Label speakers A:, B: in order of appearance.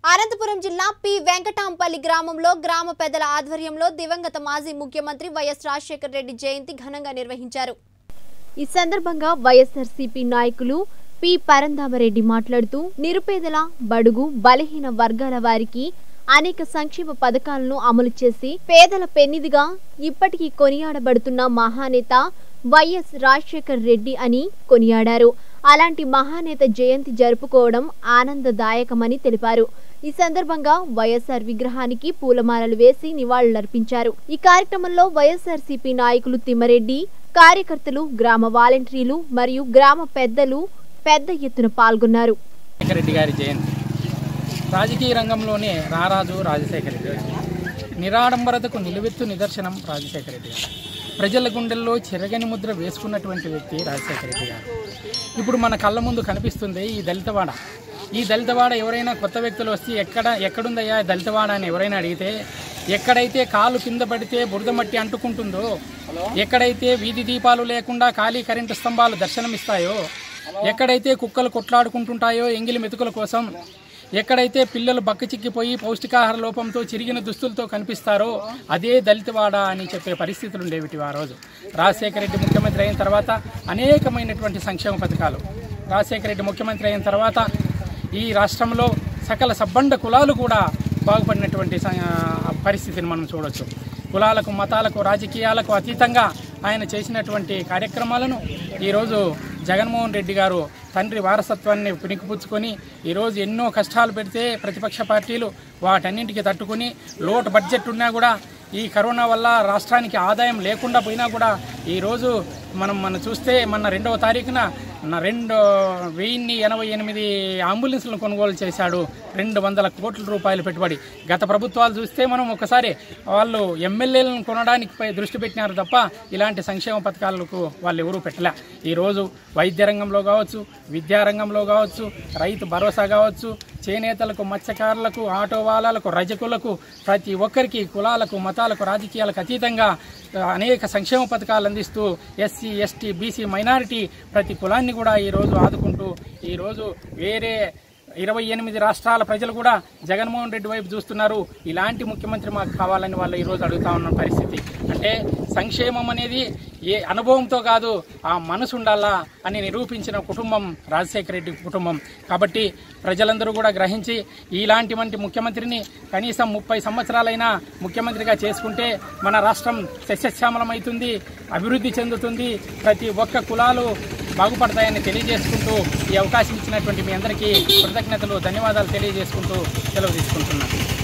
A: అనంతపురం జిల్లా పి వెంకటాంపల్లి గ్రామంలో గ్రామ పెద్దల ఆధ్వర్యంలో దివంగత మాజీ ముఖ్యమంత్రి వైఎస్ రాజశేఖర రెడ్డి జయంతి ఘనంగా నిర్వహించారు ఈ సందర్భంగా వైఎస్ఆర్సీపీ నాయకులు పి పరంధామరెడ్డి మాట్లాడుతూ నిరుపేదల బడుగు బలహీన వర్గాల వారికి అనేక సంక్షేమ పథకాలను అమలు చేసి పేదల పెన్నిదిగా ఇప్పటికీ కొనియాడబడుతున్న మహానేత వైఎస్ రాజశేఖర్ రెడ్డి అని కొనియాడారు అలాంటి మహానేత జయంతి జరుపుకోవడం ఆనందదాయకమని తెలిపారు ఈ సందర్భంగా వైఎస్ఆర్ విగ్రహానికి పూలమాలలు వేసి నివాళులర్పించారు ఈ కార్యక్రమంలో వైఎస్ఆర్సీపీ నాయకులు తిమ్మరెడ్డి కార్యకర్తలు గ్రామ వాలంటీర్లు మరియు గ్రామ పెద్దలు పెద్ద ఎత్తున పాల్గొన్నారు
B: రాజశేఖర రెడ్డి గారి జయంతి రాజకీయ రంగంలోనే రారాజు రాజశేఖర రెడ్డి గారు నిరాడంబరతకు నిలువెత్తు నిదర్శనం రాజశేఖర రెడ్డి గారు ప్రజల గుండెల్లో చెరగని ముద్ర వేసుకున్నటువంటి వ్యక్తి రాజశేఖర రెడ్డి గారు ఇప్పుడు మన కళ్ళ ముందు కనిపిస్తుంది ఈ దళితవాడ ఈ దళితవాడ ఎవరైనా కొత్త వ్యక్తులు వస్తే ఎక్కడ ఎక్కడుందయ్యా ఈ దళితవాడ అని ఎవరైనా అడిగితే ఎక్కడైతే కాలు కింద పడితే బురద మట్టి అంటుకుంటుందో ఎక్కడైతే వీధి దీపాలు లేకుండా ఖాళీ కరెంటు స్తంభాలు దర్శనమిస్తాయో ఎక్కడైతే కుక్కలు కొట్లాడుకుంటుంటాయో ఎంగిలి మెతుకుల కోసం ఎక్కడైతే పిల్లలు బక్కచిక్కిపోయి పౌష్టికాహార లోపంతో చిరిగిన దుస్తులతో కనిపిస్తారో అదే దళితవాడ అని చెప్పే పరిస్థితులు ఉండేవిటి ఆ రోజు రాజశేఖర రెడ్డి ముఖ్యమంత్రి అయిన తర్వాత అనేకమైనటువంటి సంక్షేమ పథకాలు రాజశేఖర రెడ్డి ముఖ్యమంత్రి అయిన తర్వాత ఈ రాష్ట్రంలో సకల సబ్బండ కులాలు కూడా బాగుపడినటువంటి స- పరిస్థితిని మనం చూడొచ్చు కులాలకు మతాలకు రాజకీయాలకు అతీతంగా ఆయన చేసినటువంటి కార్యక్రమాలను ఈరోజు జగన్మోహన్ రెడ్డి గారు తండ్రి వారసత్వాన్ని పినికిపుచ్చుకొని ఈరోజు ఎన్నో కష్టాలు పెడితే ప్రతిపక్ష పార్టీలు వాటన్నింటికి తట్టుకుని లోటు బడ్జెట్ ఉన్నా కూడా ఈ కరోనా వల్ల రాష్ట్రానికి ఆదాయం లేకుండా పోయినా కూడా ఈరోజు మనం మనం చూస్తే మన రెండవ తారీఖున నా రెండు వెయ్యిన్ని ఎనభై ఎనిమిది అంబులెన్స్లను కొనుగోలు చేశాడు రెండు వందల కోట్ల రూపాయలు పెట్టుబడి గత ప్రభుత్వాలు చూస్తే మనం ఒకసారి వాళ్ళు ఎమ్మెల్యేలను కొనడానికి పై దృష్టి పెట్టినారు తప్ప ఇలాంటి సంక్షేమ పథకాలకు వాళ్ళు ఎవరూ పెట్టలే ఈరోజు వైద్య రంగంలో కావచ్చు విద్యారంగంలో కావచ్చు రైతు భరోసా కావచ్చు చేనేతలకు మత్స్యకారులకు ఆటో వాలాలకు రజకులకు ప్రతి ఒక్కరికి కులాలకు మతాలకు రాజకీయాలకు అతీతంగా ఆ, అనేక సంక్షేమ పథకాలు అందిస్తూ ఎస్సీ ఎస్టీ బీసీ మైనారిటీ ప్రతి కులాన్ని కూడా ఈరోజు ఆదుకుంటూ ఈరోజు వేరే ఇరవై ఎనిమిది రాష్ట్రాల ప్రజలు కూడా జగన్మోహన్ రెడ్డి వైపు చూస్తున్నారు ఇలాంటి ముఖ్యమంత్రి మాకు కావాలని వాళ్ళు ఈరోజు అడుగుతా ఉన్న పరిస్థితి అంటే సంక్షేమం అనేది ఏ అనుభవంతో కాదు ఆ మనసు ఉండాలా అని నిరూపించిన కుటుంబం రాజశేఖర రెడ్డి కుటుంబం కాబట్టి ప్రజలందరూ కూడా గ్రహించి ఇలాంటి వంటి ముఖ్యమంత్రిని కనీసం ముప్పై సంవత్సరాలైనా ముఖ్యమంత్రిగా చేసుకుంటే మన రాష్ట్రం సస్యశ్యామలమవుతుంది అభివృద్ధి చెందుతుంది ప్రతి ఒక్క కులాలు బాగుపడతాయని తెలియజేసుకుంటూ ఈ అవకాశం ఇచ్చినటువంటి మీ అందరికీ కృతజ్ఞతలు ధన్యవాదాలు తెలియజేసుకుంటూ సెలవు తీసుకుంటున్నాను